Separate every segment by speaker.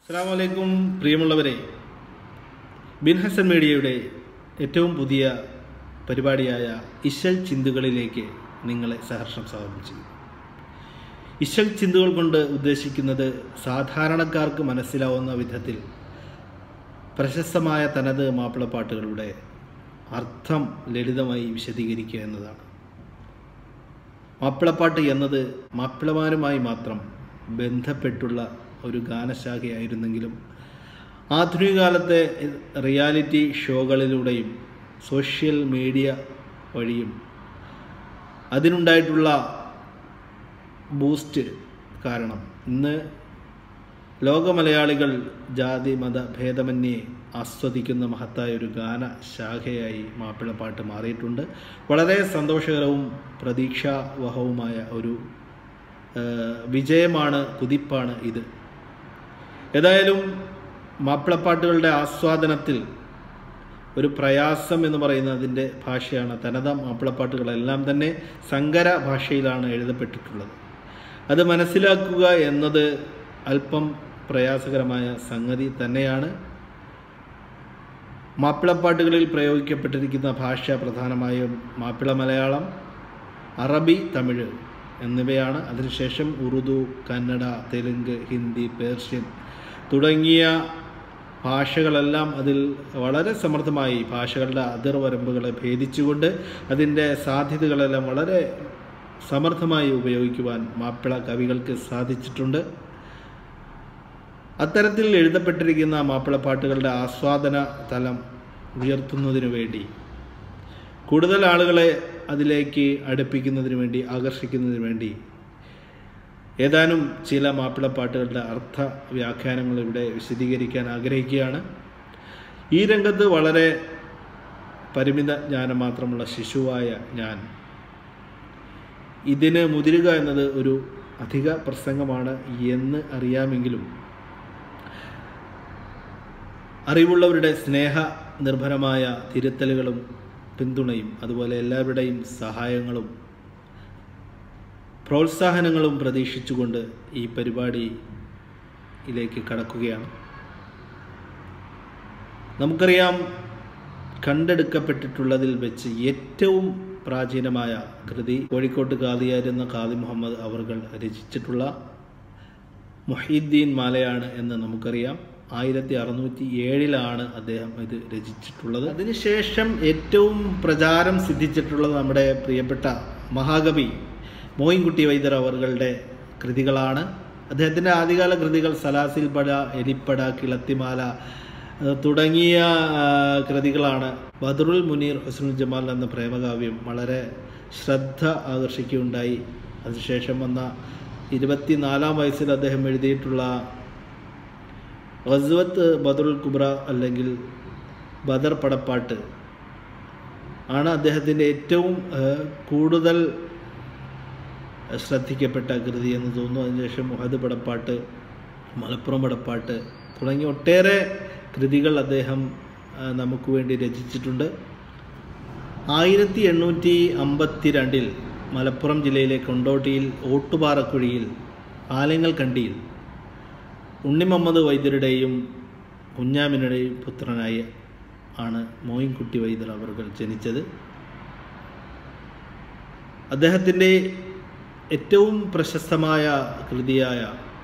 Speaker 1: അസ്സാം വലൈക്കും പ്രിയമുള്ളവരെ ബിൻ ഹസൻ മീഡിയയുടെ ഏറ്റവും പുതിയ പരിപാടിയായ ഇശൽ ചിന്തുകളിലേക്ക് നിങ്ങളെ സഹർഷം സ്വാഗതം ചെയ്യും ഇശൽ ചിന്തുകൾ കൊണ്ട് ഉദ്ദേശിക്കുന്നത് സാധാരണക്കാർക്ക് മനസ്സിലാവുന്ന വിധത്തിൽ പ്രശസ്തമായ തനത് മാപ്പിളപ്പാട്ടുകളുടെ അർത്ഥം ലളിതമായി വിശദീകരിക്കുക എന്നതാണ് മാപ്പിളപ്പാട്ട് എന്നത് മാപ്പിളമാരുമായി മാത്രം ബന്ധപ്പെട്ടുള്ള ഒരു ഗാനശാഖയായിരുന്നെങ്കിലും ആധുനിക കാലത്തെ റിയാലിറ്റി ഷോകളിലൂടെയും സോഷ്യൽ മീഡിയ വഴിയും അതിനുണ്ടായിട്ടുള്ള ബൂസ്റ്റ് കാരണം ഇന്ന് ലോക മലയാളികൾ ജാതി മത ഭേദമന്യേ ആസ്വദിക്കുന്ന മഹത്തായ ഒരു ഗാന ശാഖയായി മാപ്പിളപ്പാട്ട് മാറിയിട്ടുണ്ട് വളരെ സന്തോഷകരവും പ്രതീക്ഷാവഹവുമായ ഒരു ആ, വിജയമാണ് കുതിപ്പാണ് ഇത് ഏതായാലും മാപ്പിളപ്പാട്ടുകളുടെ ആസ്വാദനത്തിൽ ഒരു പ്രയാസം എന്ന് പറയുന്നതിൻ്റെ ഭാഷയാണ് തനത മാപ്പിളപ്പാട്ടുകളെല്ലാം തന്നെ സങ്കര ഭാഷയിലാണ് എഴുതപ്പെട്ടിട്ടുള്ളത് അത് മനസ്സിലാക്കുക എന്നത് അല്പം പ്രയാസകരമായ സംഗതി തന്നെയാണ് മാപ്പിളപ്പാട്ടുകളിൽ പ്രയോഗിക്കപ്പെട്ടിരിക്കുന്ന ഭാഷ പ്രധാനമായും മാപ്പിള മലയാളം അറബി തമിഴ് എന്നിവയാണ് അതിനുശേഷം ഉറുദു കന്നഡ തെലുങ്ക് ഹിന്ദി പേർഷ്യൻ തുടങ്ങിയ ഭാഷകളെല്ലാം അതിൽ വളരെ സമർത്ഥമായി ഭാഷകളുടെ അതിർവരമ്പുകളെ ഭേദിച്ചുകൊണ്ട് അതിൻ്റെ സാധ്യതകളെല്ലാം വളരെ സമർത്ഥമായി ഉപയോഗിക്കുവാൻ മാപ്പിള കവികൾക്ക് സാധിച്ചിട്ടുണ്ട് അത്തരത്തിൽ എഴുതപ്പെട്ടിരിക്കുന്ന മാപ്പിളപ്പാട്ടുകളുടെ ആസ്വാദന തലം ഉയർത്തുന്നതിനു വേണ്ടി കൂടുതൽ ആളുകളെ അതിലേക്ക് അടുപ്പിക്കുന്നതിന് വേണ്ടി ആകർഷിക്കുന്നതിന് വേണ്ടി ഏതാനും ചില മാപ്പിളപ്പാട്ടുകളുടെ അർത്ഥ വ്യാഖ്യാനങ്ങൾ ഇവിടെ വിശദീകരിക്കാൻ ആഗ്രഹിക്കുകയാണ് ഈ രംഗത്ത് വളരെ പരിമിത ജ്ഞാനം മാത്രമുള്ള ശിശുവായ ഞാൻ ഇതിന് മുതിരുക എന്നത് ഒരു അധിക പ്രസംഗമാണ് എന്ന് അറിയാമെങ്കിലും അറിവുള്ളവരുടെ സ്നേഹ നിർഭരമായ തിരുത്തലുകളും പിന്തുണയും അതുപോലെ എല്ലാവരുടെയും സഹായങ്ങളും പ്രോത്സാഹനങ്ങളും പ്രതീക്ഷിച്ചുകൊണ്ട് ഈ പരിപാടിയിലേക്ക് കടക്കുകയാണ് നമുക്കറിയാം കണ്ടെടുക്കപ്പെട്ടിട്ടുള്ളതിൽ വെച്ച് ഏറ്റവും പ്രാചീനമായ കൃതി കോഴിക്കോട്ട് കാതിയായിരുന്ന കാദി മുഹമ്മദ് അവർകൾ രചിച്ചിട്ടുള്ള മൊഹീദ്ദീൻ മാലയാണ് എന്ന് നമുക്കറിയാം ആയിരത്തി അറുന്നൂറ്റി ഏഴിലാണ് അദ്ദേഹം ഇത് രചിച്ചിട്ടുള്ളത് അതിനുശേഷം ഏറ്റവും പ്രചാരം സിദ്ധിച്ചിട്ടുള്ളത് നമ്മുടെ പ്രിയപ്പെട്ട മഹാകവി മോയിൻകുട്ടി വൈദ്യർ അവറുകളുടെ കൃതികളാണ് അദ്ദേഹത്തിൻ്റെ ആദ്യകാല കൃതികൾ സലാസിൽ പട എലിപ്പട കിളത്തിമാല ഏഹ് തുടങ്ങിയ ആ, കൃതികളാണ് ബദറുൽ മുനീർ ഹുസ്നുൽ ജമാൽ എന്ന പ്രേമകാവ്യം വളരെ ശ്രദ്ധ ആകർഷിക്കുകയുണ്ടായി അതിനുശേഷം വന്ന ഇരുപത്തിനാലാം വയസ്സിൽ അദ്ദേഹം എഴുതിയിട്ടുള്ള ഗസ്വത്ത് ബദറുൽ കുബ്ര അല്ലെങ്കിൽ ബദർ പടപ്പാട്ട് ആണ് അദ്ദേഹത്തിൻ്റെ ഏറ്റവും ഏഹ്, കൂടുതൽ ശ്രദ്ധിക്കപ്പെട്ട കൃതി എന്ന് തോന്നുന്നു അതിനുശേഷം മുഹദ് പടപ്പാട്ട് മലപ്പുറം പടപ്പാട്ട് തുടങ്ങിയ ഒട്ടേറെ കൃതികൾ അദ്ദേഹം ആ, നമുക്ക് വേണ്ടി രചിച്ചിട്ടുണ്ട് ആയിരത്തി എണ്ണൂറ്റി അമ്പത്തി രണ്ടിൽ മലപ്പുറം ജില്ലയിലെ കൊണ്ടോട്ടിയിൽ ഓട്ടുപാറക്കുഴിയിൽ ആലങ്ങൽ കണ്ടിയിൽ ഉണ്ണി മുഹമ്മദ് വൈദ്യരുടെയും കുഞ്ഞാമിനുടെയും പുത്രനായി ആണ് മോയിൻകുട്ടി വൈദ്യർ അവർ ജനിച്ചത് അദ്ദേഹത്തിൻ്റെ ഏറ്റവും പ്രശസ്തമായ കൃതിയായ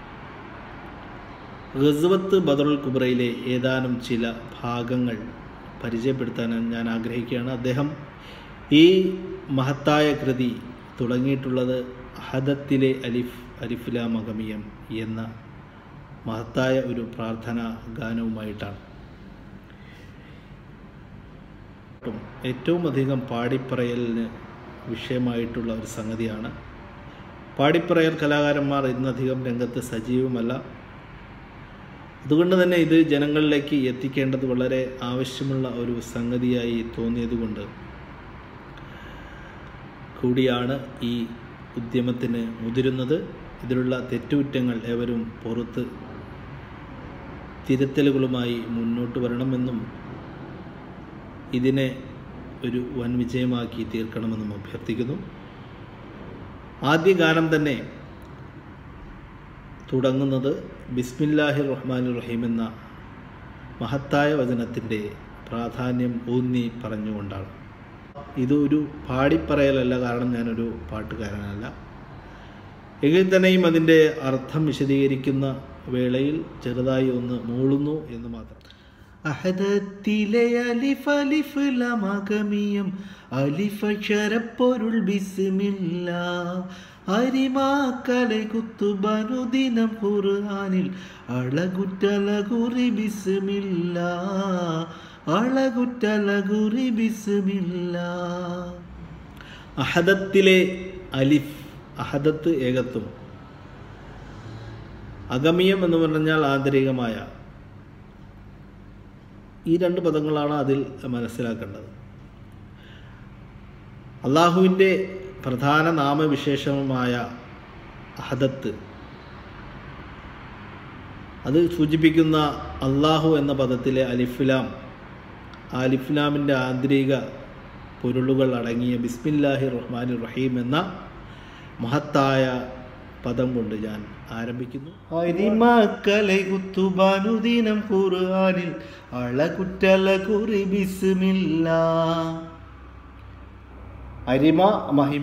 Speaker 1: ഗസ്വത്ത് ബദറുൽ കുബ്രയിലെ ഏതാനും ചില ഭാഗങ്ങൾ പരിചയപ്പെടുത്താൻ ഞാൻ ആഗ്രഹിക്കുകയാണ് അദ്ദേഹം ഈ മഹത്തായ കൃതി തുടങ്ങിയിട്ടുള്ളത് ഹദത്തിലെ അലിഫ് അലിഫുല മഹമിയം എന്ന മഹത്തായ ഒരു പ്രാർത്ഥനാ ഗാനവുമായിട്ടാണ് ഏറ്റവും അധികം പാടിപ്പറയലിന് വിഷയമായിട്ടുള്ള ഒരു സംഗതിയാണ് പാടിപ്പറയൽ കലാകാരന്മാർ ഇന്നധികം രംഗത്ത് സജീവമല്ല അതുകൊണ്ട് തന്നെ ഇത് ജനങ്ങളിലേക്ക് എത്തിക്കേണ്ടത് വളരെ ആവശ്യമുള്ള ഒരു സംഗതിയായി തോന്നിയതുകൊണ്ട് കൂടിയാണ് ഈ ഉദ്യമത്തിന് മുതിരുന്നത് ഇതിലുള്ള തെറ്റുകുറ്റങ്ങൾ ഏവരും പുറത്ത് തിരുത്തലുകളുമായി മുന്നോട്ട് വരണമെന്നും ഇതിനെ ഒരു വൻ വിജയമാക്കി തീർക്കണമെന്നും അഭ്യർത്ഥിക്കുന്നു ആദ്യ ഗാനം തന്നെ തുടങ്ങുന്നത് ബിസ്മില്ലാഹിർ റഹ്മാൻ റഹീം എന്ന മഹത്തായ വചനത്തിൻ്റെ പ്രാധാന്യം ഊന്നി പറഞ്ഞുകൊണ്ടാണ് ഇതൊരു പാടിപ്പറയലല്ല കാരണം ഞാനൊരു പാട്ടുകാരനല്ല എങ്കിൽ തന്നെയും അതിൻ്റെ അർത്ഥം വിശദീകരിക്കുന്ന വേളയിൽ ചെറുതായി ഒന്ന് മൂളുന്നു എന്ന് മാത്രം അഹദത്തിലെ അലിഫ് അലിഫ് ലമകമിയം അലിഫക്ഷരപ്പൊരുൾ ബിസ്മില്ല അരിമാക്കലെ കുത്തുബനുദിനം ഖുർആനിൽ അളകുറ്റലകുറി ബിസ്മില്ല അളകുറ്റലകുറി ബിസ്മില്ല അഹദത്തിലെ അലിഫ് അഹദത്ത് ഏകത്വം അഗമീയം എന്ന് പറഞ്ഞാൽ ആന്തരികമായ ഈ രണ്ട് പദങ്ങളാണ് അതിൽ മനസ്സിലാക്കേണ്ടത് അള്ളാഹുവിൻ്റെ പ്രധാന നാമവിശേഷമായ അഹദത്ത് അത് സൂചിപ്പിക്കുന്ന അള്ളാഹു എന്ന പദത്തിലെ അലിഫ്ലാം ആ അലിഫ്ലാമിൻ്റെ ആന്തരിക പൊരുളുകൾ അടങ്ങിയ ബിസ്മില്ലാഹി റഹ്മാൻ റഹീം എന്ന മഹത്തായ പദം കൊണ്ട് ഞാൻ ആരംഭിക്കുന്നു അരിമക്കലെ കുത്തുബാനുദീനം ഖുർആനിൽ അളകുറ്റല കുറി ബിസ്മില്ല അരിമ മഹിമ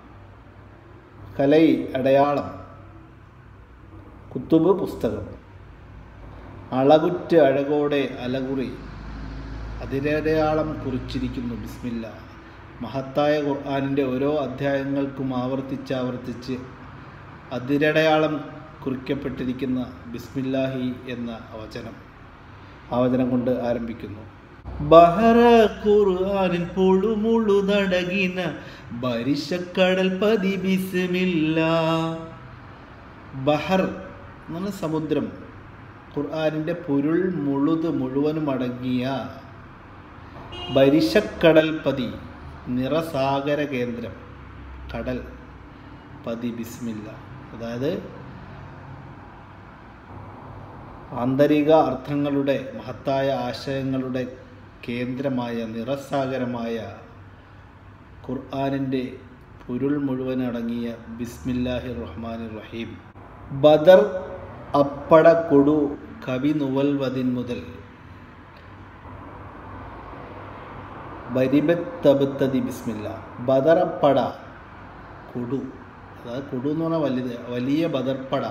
Speaker 1: കലൈ അടയാളം കുത്തുബ് പുസ്തകം അളകുറ്റ് അഴകോടെ അലകുറി അതിരടയാളം കുറിച്ചിരിക്കുന്നു ബിസ്മില്ല മഹത്തായ ഖുർആാനിൻ്റെ ഓരോ അധ്യായങ്ങൾക്കും ആവർത്തിച്ച് ആവർത്തിച്ച് അതിരടയാളം കുറിക്കപ്പെട്ടിരിക്കുന്ന ബിസ്മില്ലാഹി എന്ന വചനം ആ വചനം കൊണ്ട് ആരംഭിക്കുന്നു ബഹറ ഖുർആനിൽ പൊളുമുളു നടകിന ബരിശക്കടൽ പതി ബിസ്മില്ല ബഹർ എന്ന് സമുദ്രം ഖുർആാനിൻ്റെ പൊരുൾ മുഴുത് മുഴുവനും അടങ്ങിയ ബരിശക്കടൽ പതി നിറസാഗര കേന്ദ്രം കടൽ പതി ബിസ്മില്ല അതായത് ആന്തരിക അർത്ഥങ്ങളുടെ മഹത്തായ ആശയങ്ങളുടെ കേന്ദ്രമായ നിറസാഗരമായ ഖുർആാനിൻ്റെ പൊരുൾ മുഴുവൻ അടങ്ങിയ ബിസ്മില്ലാഹി റഹ്മാൻ റഹീം ബദർ അപ്പട കൊടു കവി നുവൽവതിൻ മുതൽ ബരിബത്തബത്തതി ബിസ്മില്ല ബദറപ്പട കൊടു അതായത് കൊടു എന്ന് പറഞ്ഞാൽ വലുത് വലിയ ബദർപ്പട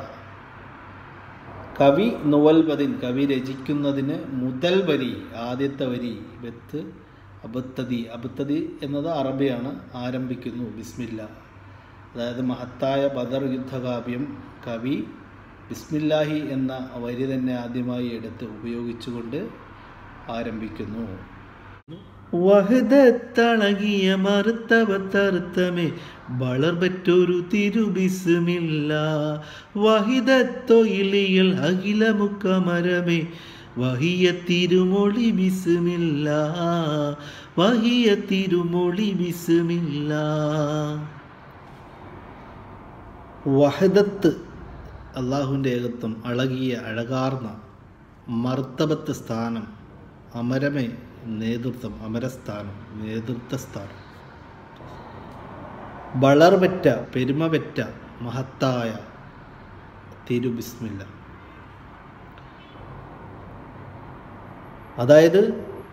Speaker 1: കവി നുവൽബദിൻ കവി രചിക്കുന്നതിന് മുതൽ വരി ആദ്യത്തെ വരി ബത്ത് അബത്തതി അബത്തതി എന്നത് അറബിയാണ് ആരംഭിക്കുന്നു ബിസ്മില്ല അതായത് മഹത്തായ ബദർ യുദ്ധകാവ്യം കവി ബിസ്മില്ലാഹി എന്ന വരി തന്നെ ആദ്യമായി എടുത്ത് ഉപയോഗിച്ചുകൊണ്ട് ആരംഭിക്കുന്നു വഹദത്തളകിയ മറുത്തവത്തറുത്തമേ വളർപറ്റൊരു തിരുബിസ്മില്ല വഹിദത്തൊയിലിയൽ അഖിലമുക്കമരമേ വഹിയ തിരുമൊളി ബിസ്മില്ല വഹിയ തിരുമൊളി ബിസ്മില്ല വഹദത്ത് അള്ളാഹുവിൻ്റെ ഏകത്വം അഴകിയ അഴകാർന്ന മർത്തബത്ത് സ്ഥാനം അമരമേ നേതൃത്വം അമരസ്ഥാനം നേതൃത്വ സ്ഥാനം വളർവറ്റ പെരുമവറ്റ മഹത്തായ തിരുബിസ്മില്ല അതായത്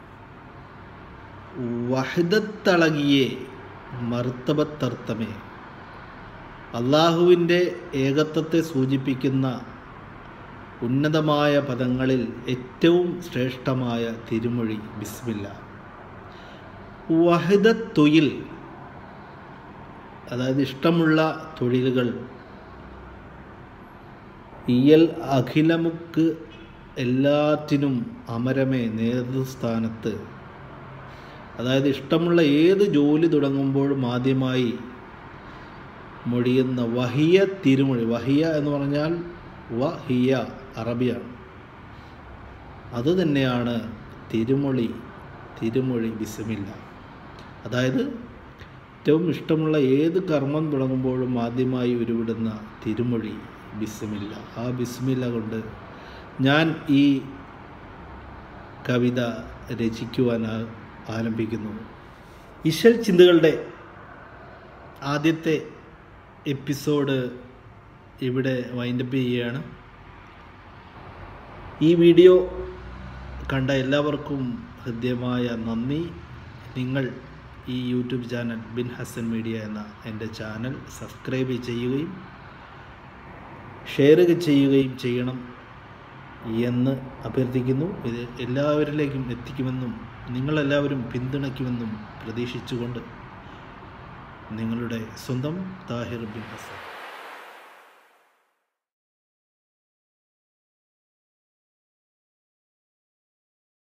Speaker 1: വഹിദത്തളകിയെ മർത്തബത്തർത്ഥമേ അള്ളാഹുവിൻ്റെ ഏകത്വത്തെ സൂചിപ്പിക്കുന്ന ഉന്നതമായ പദങ്ങളിൽ ഏറ്റവും ശ്രേഷ്ഠമായ തിരുമൊഴി ബിസ്മില്ല വഹിദത്തൊയിൽ അതായത് ഇഷ്ടമുള്ള തൊഴിലുകൾ ഇയൽ അഖിലമുക്ക് എല്ലാറ്റിനും അമരമേ നേതൃസ്ഥാനത്ത് അതായത് ഇഷ്ടമുള്ള ഏത് ജോലി തുടങ്ങുമ്പോഴും ആദ്യമായി മൊഴിയുന്ന വഹിയ തിരുമൊഴി വഹിയ എന്ന് പറഞ്ഞാൽ വഹിയ അറബിയാണ് അത് തന്നെയാണ് തിരുമൊഴി തിരുമൊഴി ബിസ്മില്ല അതായത് ഏറ്റവും ഇഷ്ടമുള്ള ഏത് കർമ്മം തുടങ്ങുമ്പോഴും ആദ്യമായി ഉരുവിടുന്ന തിരുമൊഴി ബിസ്മില്ല ആ ബിസ്മില്ല കൊണ്ട് ഞാൻ ഈ കവിത രചിക്കുവാൻ ആ- ആരംഭിക്കുന്നു ഇശൽ ചിന്തകളുടെ ആദ്യത്തെ എപ്പിസോഡ് ഇവിടെ വൈൻഡപ്പ് ചെയ്യുകയാണ് ഈ വീഡിയോ കണ്ട എല്ലാവർക്കും ഹൃദ്യമായ നന്ദി നിങ്ങൾ ഈ YouTube channel Bin Hasan media എന്ന എൻ്റെ ചാനൽ സബ്സ്ക്രൈബ് ചെയ്യുകയും ഷെയർ ചെയ്യുകയും ചെയ്യണം എന്ന് അഭ്യർത്ഥിക്കുന്നു ഇത് എല്ലാവരിലേക്കും എത്തിക്കുമെന്നും നിങ്ങളെല്ലാവരും പിന്തുണയ്ക്കുമെന്നും പ്രതീക്ഷിച്ചുകൊണ്ട് നിങ്ങളുടെ സ്വന്തം താഹിർ ബിൻ ഹസൻ